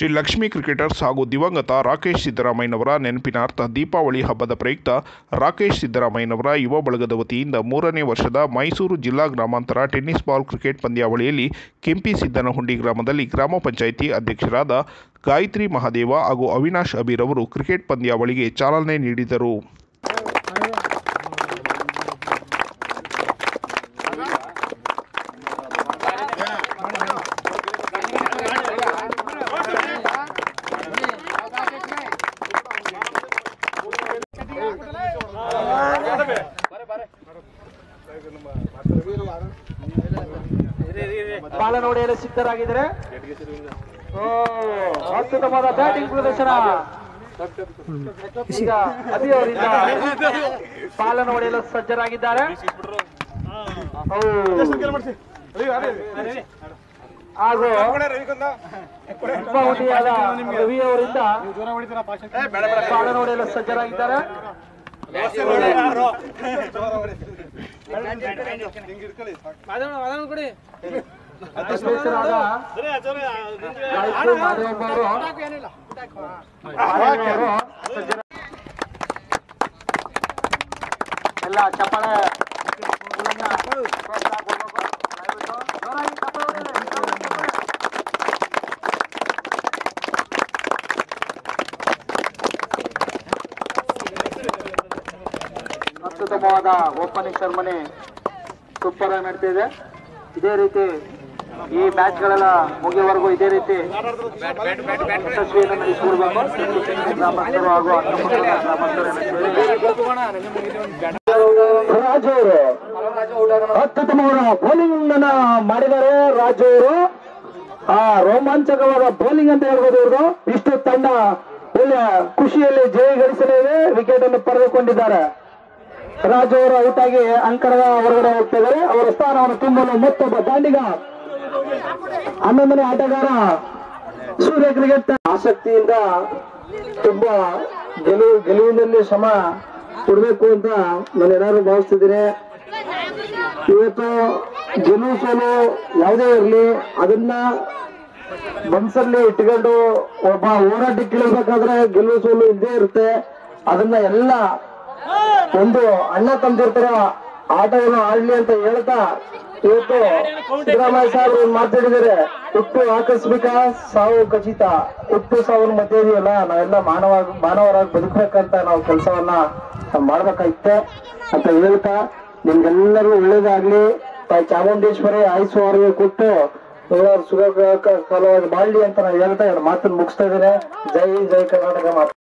Shri Lakshmi cricketers ಹಾಗೂ ದಿವಂಗತ ರಾಕೇಶ್ ಸಿದ್ದರಾಮಯ್ಯನವರ ನೆನಪಿನಾರ್ಥ ದೀಪಾವಳಿ ಹಬ್ಬದ ಪ್ರಯುಕ್ತ ರಾಕೇಶ್ ಸಿದ್ದರಾಮಯ್ಯನವರ ಯುವ ಬಳಗದ ವತಿಯಿಂದ ಮೂರನೇ ವರ್ಷದ ಮೈಸೂರು ಜಿಲ್ಲಾ ಗ್ರಾಮಾಂತರ ಟೆನ್ನಿಸ್ ಬಾಲ್ ಕ್ರಿಕೆಟ್ ಪಂದ್ಯಾವಳಿಯಲ್ಲಿ ಕೆಂಪಿ ಸಿದ್ದನಹುಂಡಿ ಗ್ರಾಮದಲ್ಲಿ ಗ್ರಾಮ ಪಂಚಾಯಿತಿ ಅಧ್ಯಕ್ಷರಾದ ಗಾಯತ್ರಿ ಮಹಾದೇವ ಹಾಗೂ ಅವಿನಾಶ್ ಅಬೀರ್ ಅವರು ಕ್ರಿಕೆಟ್ ಪಂದ್ಯಾವಳಿಗೆ ಚಾಲನೆ ನೀಡಿದರು ಬಾಲ ನೋಡಿಯಲು ಸಿದ್ಧರಾಗಿದ್ದಾರೆ ಓ ಅದ್ಭುತವಾದ ಬ್ಯಾಟಿಂಗ್ ಪ್ರದರ್ಶನ ಈಗ ಅಭಿ ಅವರಿಂದ ಬಾಲ ನೋಡಿಯಲು ಸಜ್ಜರಾಗಿದ್ದಾರೆ ಓ. ಹಾಗೂ ಉಪಹುಟಿಯಾದ ರವಿ ಅವರಿಂದ ಬಾಲ ನೋಡಿಯಲು ಸಜ್ಜರಾಗಿದ್ದಾರೆ ಅಧ್ಯಕ್ಷರಾದ ಗಾಯತ್ರಿ ಮಾದೇವಮ್ಮ ಅವರು ಮಾದೇವಮ್ಮ ಅವರು ಸಜ್ಜರ- ಎಲ್ಲ ಚಪ್ಪಾಳೆ ಪ್ರೋತ್ಸಾಹ ಕೊಡ್ಬೇಕು. ದಯವಿಟ್ಟು ಜೋರಾಗಿ ಚಪ್ಪಾಳೆ ಹೊಡೀರಿ. ಜೋರಾಗಿ ಚಪ್ಪಾಳೆ. ಅತ್ಯುತ್ತಮವಾದ ಓಪನಿಂಗ್ ಸೆರೆಮನಿ ಸೂಪರ್ ಆಗಿ ನಡೀತಿದೆ ಇದೇ ರೀತಿ ಈ ಮ್ಯಾಚ್ ಗಳೆಲ್ಲ ಮುಗಿಯವರೆಗೂ ಇದೇ ರೀತಿ ಯಶಸ್ವಿಯನ್ನು ನಡೆಸಿಕೊಡ್ಬೇಕು ಗ್ರಾಮಸ್ಥರು ಹಾಗೂ ಅಕ್ಕಪಕ್ಕದ ಗ್ರಾಮಸ್ಥರನ್ನು ಸೇರಿ ರಾಜು ಅವರು ಅತ್ಯುತ್ತಮವಾದ ಬೌಲಿಂಗ್ ಅನ್ನ ಮಾಡಿದ್ದಾರೆ ರಾಜು ಅವರು ಆ ರೋಮಾಂಚಕವಾದ ಬೌಲಿಂಗ್ ಅಂತ ಹೇಳ್ಬೋದು ಇವರು ಇಷ್ಟು ತಂಡ ಒಳ್ಳೆಯ ಖುಷಿಯಲ್ಲಿ ಜಯ ಗಳಿಸಲಿದೆ ವಿಕೆಟ್ ಅನ್ನು ಪಡೆದುಕೊಂಡಿದ್ದಾರೆ ರಾಜು ಅವರು ಔಟ್ ಆಗಿ ಅಂಕಣದ ಹೊರಗಡೆ ಹೋಗ್ತಿದ್ದಾರೆ ಅವರ ಸ್ಥಾನವನ್ನು ತುಂಬಲು ಮತ್ತೊಬ್ಬ ದಾಂಡಿಗ ಹನ್ನೊಂದನೇ ಆಟಗಾರ ಸೂರ್ಯ ಕ್ರಿಕೆಟ್ ಆಸಕ್ತಿಯಿಂದ ತುಂಬಾ ಗೆಲುವು ಗೆಲುವಿನಲ್ಲಿ ಶ್ರಮ ಕೊಡಬೇಕು ಅಂತ ನಾನು ಏನಾದ್ರು ಭಾವಿಸ್ತಿದ್ದೀನಿ ಇವತ್ತು ಗೆಲುವು ಸೋಲು ಯಾವುದೇ ಇರಲಿ ಅದನ್ನ ಮನಸ್ಸಲ್ಲಿ ಇಟ್ಕೊಂಡು ಒಬ್ಬ ಹೋರಾಟಕ್ಕೆ ಇಳಿಬೇಕಾದ್ರೆ ಗೆಲುವು ಸೋಲು ಇದ್ದೇ ಇರುತ್ತೆ ಅದನ್ನ ಎಲ್ಲ ಒಂದು ಅಣ್ಣ ತಂದಿರ್ತಾರ ಆಟವನ್ನು ಆಡ್ಲಿ ಅಂತ ಹೇಳ್ತಾ ಇವತ್ತು ಸಿದ್ದರಾಮಯ್ಯ ಸಾಹೇಬರು ಮಾತಾಡಿದ್ದಾರೆ ಹುಟ್ಟು ಆಕಸ್ಮಿಕ ಸಾವು ಖಚಿತ ಹುಟ್ಟು ಸಾವಿನ ಮಧ್ಯೆ ಇದೆಯಲ್ಲ ನಾವೆಲ್ಲ ಮಾನವ ಮಾನವರಾಗಿ ಬದುಕಬೇಕಂತ ನಾವು ಕೆಲಸವನ್ನ ಮಾಡ್ಬೇಕಾಗಿತ್ತೆ ಅಂತ ಹೇಳ್ತಾ ನಿಮ್ಗೆಲ್ಲರಿಗೂ ಒಳ್ಳೇದಾಗ್ಲಿ ತಾಯಿ ಚಾಮುಂಡೇಶ್ವರಿ ಆಯುಸ್ಸು ಆರೋಗ್ಯ ಕೊಟ್ಟು ಎಲ್ಲರೂ ಸುಖ ಕಾಲವಾಗಿ ಮಾಡ್ಲಿ ಅಂತ ನಾನು ಹೇಳ್ತಾ ಎರಡು ಮಾತನ್ನು ಮುಗಿಸ್ತಾ ಇದ್ದೇನೆ ಜೈ ಹಿಂದ್, ಜೈ ಕರ್ನಾಟಕ ಮಾತು